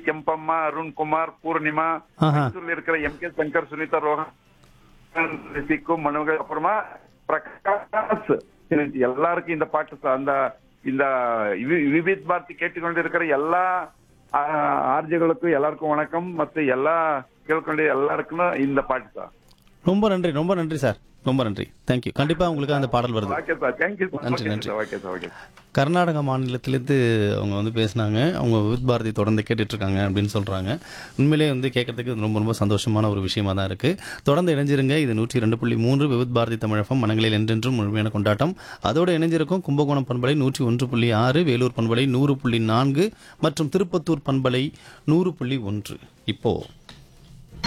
ಕೆಂಪಮ್ಮ ಅರುಣ್ ಕುಮಾರ್ ಪೂರ್ಣಿಮಾ ஆஹா ಮೈಸೂರಲ್ಲಿ இருக்கிற ಎಂ ಕೆ ಶಂಕರ್ ಸುನೀತಾ ரோஹன் ரிஷிக்கு மனுகள் அப்புறமா பிரகாஷ் எல்லாருக்கும் இந்த பாட்டு ச- அந்த இந்த வி- விவித் பாரதி கேட்டுக்கொண்டிருக்கிற எல்லா ஆர்ஜிகளுக்கும் எல்லாருக்கும் வணக்கம் மத்த எல்லா கேட்கொண்டு எல்லாருக்கும் இந்த பாட்டு சார் ரொம்ப நன்றி ரொம்ப நன்றி சார் ரொம்ப நன்றி தேங்க்யூ கண்டிப்பா உங்களுக்கு அந்த பாடல் வருது ஓகே சார் தேங்க்யூ நன்றி, நன்றி. ஓகே சார் ஓகே கர்நாடகா மாநிலத்திலேருந்து அவங்க வந்து பேசினாங்க அவங்க வித் பாரதி தொடர்ந்து கேட்டுட்டு இருக்காங்க அப்படின்னு சொல்றாங்க உண்மையிலேயே வந்து கேட்கறதுக்கு ரொம்ப ரொம்ப சந்தோஷமான ஒரு விஷயமா தான் இருக்கு தொடர்ந்து இணைஞ்சிருங்க இது நூற்றி ரெண்டு புள்ளி மூன்று விவித் பாரதி தமிழகம் மனங்களில் என்றென்றும் முழுமையான கொண்டாட்டம் அதோடு இணைஞ்சிருக்கும் கும்பகோணம் பண்பலை நூற்றி ஒன்று புள்ளி ஆறு வேலூர் பண்பலை நூறு புள்ளி நான்கு மற்றும் திருப்பத்தூர் பண்பலை நூறு புள்ளி ஒன்று இப்போ